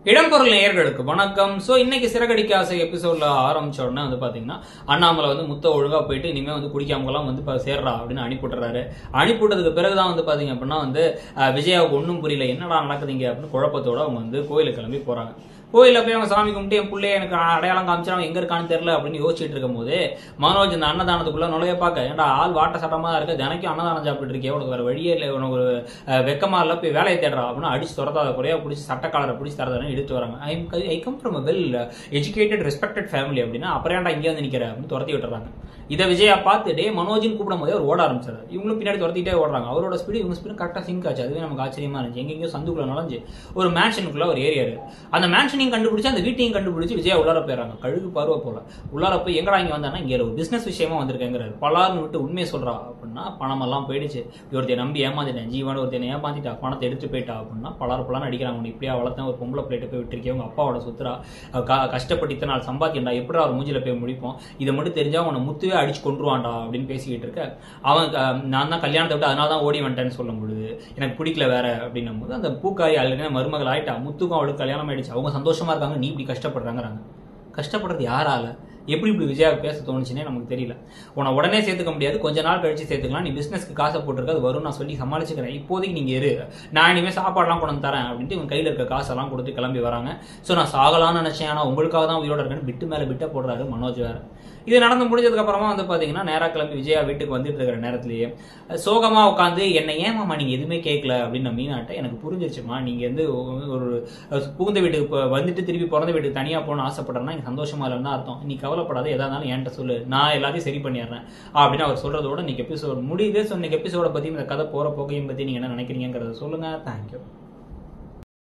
இடம்பொருள் நேயர்களுக்கு வணக்கம் ஸோ இன்னைக்கு சிறகடிக்க ஆசை எபிசோட்ல ஆரம்பிச்ச உடனே வந்து பாத்தீங்கன்னா அண்ணாமலை வந்து முத்த ஒழுங்கா போயிட்டு இனிமே வந்து குடிக்காமலாம் வந்து இப்ப சேர்றா அப்படின்னு அனுப்பிவிட்டுறாரு அனுப்பிவிட்டதுக்கு பிறகுதான் வந்து பாத்தீங்க அப்படின்னா வந்து அஹ், விஜயாவுக்கு ஒன்றும் புரியல என்னடா நடக்குதுங்க அப்படின்னு குழப்பத்தோட அவங்க வந்து கோயிலுக்கு கிளம்பி போறாங்க கோயில போய் அவங்க சாமி கும்பிட்டு என் பிள்ளைய எனக்கு அடையாளம் காமிச்சா அவன் எங்க இருக்கான்னு தெரியல அப்படின்னு யோசிச்சுட்டு இருக்கும் போது மனோஜ் இந்த அன்னதானத்துக்குள்ள நுழைய பார்க்க ஏன்டா ஆள் வாட்ட சட்டமா இருக்க தினைக்கும் அன்னதானம் சாப்பிட்டு இருக்கே உனக்கு வேற வழியே இல்லை உனக்கு ஒரு அஹ், வெக்கமா இல்ல போய் வேலையை தேடுறா அப்படின்னு அடிச்சு துரத்தாத குறையா பிடிச்சி சட்டக்காலரை பிடிச்சி தரதானே எடுத்து வராங்க I I come from well educated respected family அப்படின்னா அப்புறம் ஏன்டா இங்கே வந்து நிக்கிற அப்படின்னு துரத்தி விட்டுறாங்க இதை விஜயா பார்த்து டே மனோஜின்னு கூப்பிடும் போதே அவர் ஓட ஆரம்பிச்சாரு இவங்களும் பின்னாடி துரத்திட்டே ஓடுறாங்க அவரோட ஸ்பீடு இவங்க ஸ்பீடு கரெக்டாக சிங்க் ஆச்சு அதுவே நமக்கு ஆச்சரியமா இருந்துச்சு எங்கெங்கயோ சந்துக்குள்ள நுழைஞ்சு ஒரு மேன்ஷனுக்குள்ள ஒரு ஏரியா இருக்கு அந்த மேன்ஷனையும் கண்டுபிடிச்சு அந்த வீட்டையும் கண்டுபிடிச்சு விஜயா உள்ளார போயிடறாங்க கழுகு பருவ போல உள்ளார போய் எங்கடா இங்க வந்தானா இங்க ஒரு பிசினஸ் விஷயமா வந்திருக்கேங்கிறாரு பலார்னு விட்டு உண்மையை சொல்றா அப்படின்னா பணம் எல்லாம் போயிடுச்சு ஒருத்தைய நம்பி ஏமாத்திட்டேன் ஜீவன் ஒருத்தைய ஏமாத்திட்டா பணத்தை எடுத்து போயிட்டா அப்படின்னா பலார் பலான்னு அடிக்கிறாங்க உன்னை இப்படியா வளர்த்தேன் ஒரு பொம்பளை பிளேட்டை போய் விட்டுருக்கேன் உங்க அப்பாவோட சுத்துறா அவ க- கஷ்டப்பட்டு இத்தனை நாள் சம்பாத்தியண்டா எப்படி அவர் மூஞ்சில போய் முடிப்போம் இதை மட்டும் தெரிஞ்சா உன்னை முத்துவே அடிச்சு கொண்டுருவான்டா அப்படின்னு பேசிக்கிட்டு இருக்க அவன் அஹ், நான் தான் கல்யாணத்தை விட்டு அதனால தான் ஓடி வந்துட்டேன்னு சொல்லும் பொழுது எனக்கு பிடிக்கல வேற அப்படின்னும் போது அந்த பூக்காரி ஆல்ரெடி மருமகள் ஆயிட்டா முத்துக்கும் அவளுக்கு கல்யாணம் ஆயிடுச்சு அவங்க சந்தோஷமா இருக்காங்க நீ இப்படி கஷ்டப்படுறாங்கிறாங்க கஷ்டப்படுறது யாரால எப்படி இப்படி விஜயாவுக்கு பேச தோணுச்சுன்னே நமக்கு தெரியல உன்னை உடனே சேர்த்துக்க முடியாது கொஞ்ச நாள் கழிச்சு சேர்த்துக்கலாம் நீ பிசினஸ்க்கு காசை போட்டிருக்க அது வரும் நான் சொல்லி சமாளிச்சுக்கிறேன் இப்போதைக்கு நீங்க இரு நான் இனிமேல் சாப்பாடுலாம் கொண்டு வந்து தரேன் அப்படின்ட்டு இவங்க கையில் இருக்க காசெல்லாம் கொடுத்து கிளம்பி வராங்க ஸோ நான் சாகலாம்னு நினைச்சேன் ஆனால் உங்களுக்காக தான் உயிரோட இருக்கேன்னு பிட்டு மேலே பிட்ட போடுறாரு மனோஜ் வேற இது நடந்து முடிஞ்சதுக்கு அப்புறமா வந்து பாத்தீங்கன்னா நேரா கிளம்பி விஜயா வீட்டுக்கு வந்துட்டு இருக்கிற நேரத்திலேயே சோகமா உட்காந்து என்னை ஏமாமா நீங்க எதுவுமே கேட்கல அப்படின்னு நான் மீனாட்ட எனக்கு புரிஞ்சிருச்சுமா நீங்க வந்து ஒரு புகுந்த வீட்டுக்கு இப்ப வந்துட்டு திருப்பி பிறந்த வீட்டுக்கு தனியா போகணும்னு ஆசைப்படுறேன்னா எனக்கு சந்தோஷமா இல்லைன்னு அர்த்தம் நீ கவலைப்படாத எதா இருந்தாலும் என்கிட்ட சொல்லு நான் எல்லாத்தையும் சரி பண்ணிடுறேன் அப்படின்னு அவர் சொல்றதோட இன்னைக்கு எபிசோட் முடியுது ஸோ இன்னைக்கு எபிசோட பத்தி இந்த கதை போற போக்கையும் பத்தி நீங்க என்ன நினைக்கிறீங்கிறத சொல்லுங்க தேங்க்யூ